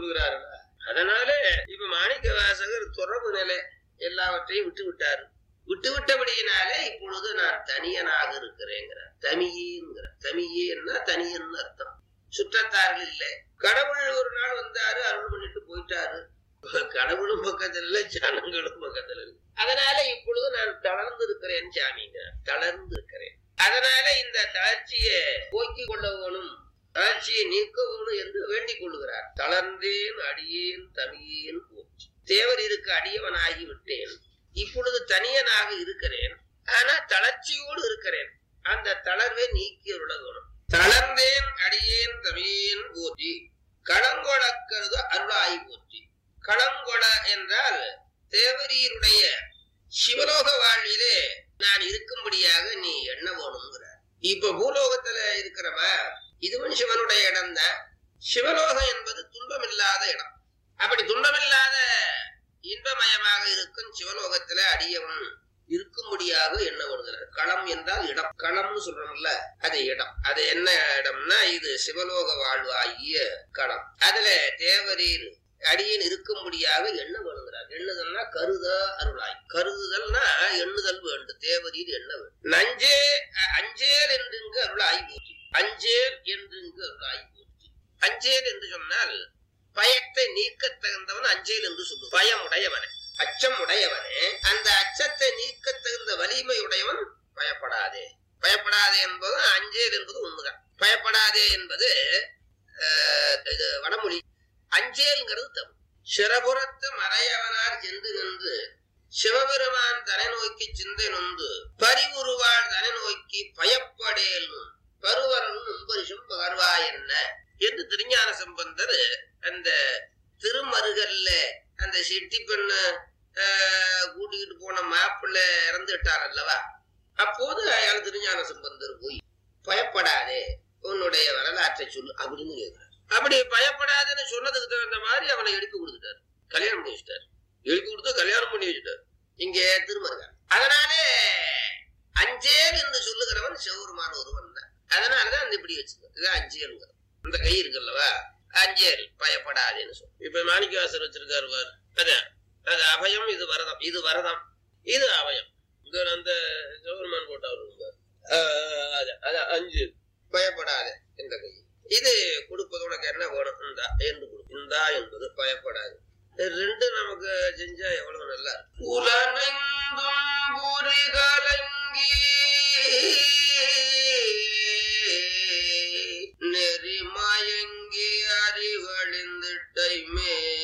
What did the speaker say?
கொள்கிறார்களா அதனால இப்ப மாணிக்க வாசகர் துறவு நிலை எல்லாவற்றையும் விட்டு விட்டாரு விட்டு விட்டபடியினாலே இப்பொழுது நான் தனியனாக இருக்கிறேங்கிறார் தமியேங்கிறார் தமியேன்னா தனியன்னு அர்த்தம் சுற்றத்தார்கள் இல்லை கடவுள் ஒரு நாள் வந்தாரு அருள் பண்ணிட்டு போயிட்டாரு கடவுளும் பக்கத்துல இல்ல ஜனங்களும் பக்கத்துல இல்லை அதனால இப்பொழுது நான் தளர்ந்து இருக்கிறேன் சாமிங்கிறார் தளர்ந்து இருக்கிறேன் அதனால இந்த தளர்ச்சியை போக்கிக் கொள்ள வேணும் தளர்ச்சியை நீக்க வேணும் என்று வேண்டிக் கொள்கிறார் தளர்ந்தேன் அடியேன் தமியேன் போச்சு தேவர் இருக்க அடியவனாகி விட்டேன் இப்பொழுது தனியனாக இருக்கிறேன் ஆனா தளர்ச்சியோடு இருக்கிறேன் அந்த தளர்வை நீக்கி விட வேணும் தளர்ந்தேன் அடியேன் தமியேன் போற்றி களங்கொளக்கருது அருளாய் போற்றி களங்கொள என்றால் தேவரீருடைய சிவலோக வாழ்விலே நான் இருக்கும்படியாக நீ எண்ண வேணுங்கிறார் இப்ப பூலோகத்துல இருக்கிறவ இதுவும் சிவனுடைய இடம் தான் சிவலோகம் என்பது துன்பமில்லாத இடம் அப்படி துன்பமில்லாத இன்பமயமாக இருக்கும் சிவலோகத்துல அடியவன் இருக்கும்படியாக எண்ண வருகிறார் களம் என்றால் இடம் களம்னு சொல்றோம்ல அது இடம் அது என்ன இடம்னா இது சிவலோக வாழ்வாகிய களம் அதுல தேவரீர் அடியன் இருக்கும்படியாக எண்ண வேணுங்கிறார் எண்ணுதல்னா கருத அருளாய் கருதுதல்னா எண்ணுதல் வேண்டும் தேவரீர் எண்ண வேண்டும் நஞ்சே அ- அஞ்சேல் என்றுங்கு அருளாய் போற்றி அஞ்சேல் என்றுங்கு அருளாய் போற்றி அஞ்சேல் என்று சொன்னால் பயத்தை நீக்க தகுந்தவன் அஞ்சேல் என்று சொல்லு பயம் உடையவனே அச்சம் உடையவனே அந்த அச்சத்தை நீக்க தகுந்த வலிமை உடையவன் பயப்படாதே பயப்படாதே என்பது அஞ்சேல் என்பது உண்மைதான் பயப்படாதே என்பது அஹ், இது வடமொழி அஞ்சேல்ங்கிறது தமிழ் சிறபுறத்து மறையவனார் சென்று நின்று சிவபெருமான் தனை நோக்கி சிந்தை நொந்து பரிவுருவாள் தனை நோக்கி பயப்படேல் பருவரன் முன்பரிசும் பகர்வா என்ன என்று திருஞான சம்பந்தர் அந்த திருமருகல்ல அந்த செட்டி பெண்ணு ஆஹ், கூட்டிக்கிட்டு போன மாப்பிள்ளை இறந்துட்டார் அல்லவா அப்போது அயாள் திருஞான சம்பந்தர் போய் பயப்படாதே உன்னுடைய வரலாற்றை சொல்லு அப்படின்னு கேட்கிறார் அப்படி பயப்படாதுன்னு சொன்னதுக்கு தகுந்த மாதிரி அவனை எழுப்பி கொடுத்துட்டார் கல்யாணம் பண்ணி வச்சுட்டார் எழுப்பி கொடுத்து கல்யாணம் பண்ணி வச்சுட்டார் இங்கே திருமருகன் அதனாலே அஞ்சேல் என்று சொல்லுகிறவன் சிவபெருமான ஒருவன் தான் அதனாலதான் அந்த இப்படி வச்சுக்க இதுதான் அஞ்சேலுங்க இந்த கை இருக்குல்லவா அஞ்சேல் பயப்படாதேன்னு சொல்லு இப்ப மாணிக்கவாசர் வச்சிருக்காரு பாரு அதான் அது அபயம் இது வரதம் இது வரதம் இது அபயம் இங்க அந்த சிவபெருமான் போட்டவர் அதான் அஞ்சு பயப்படாதே இந்த கை இது கொடுப்பது உனக்கு என்ன வேணும் இந்தா என்று கொடு இந்தா என்பது பயப்படாது இது ரெண்டு நமக்கு செஞ்சா எவ்வளவு நல்லா இருக்கும். உலனெங்கும் புரி கலங்கி நெறி மயங்கி அறிவழிந்திட்டை மேல்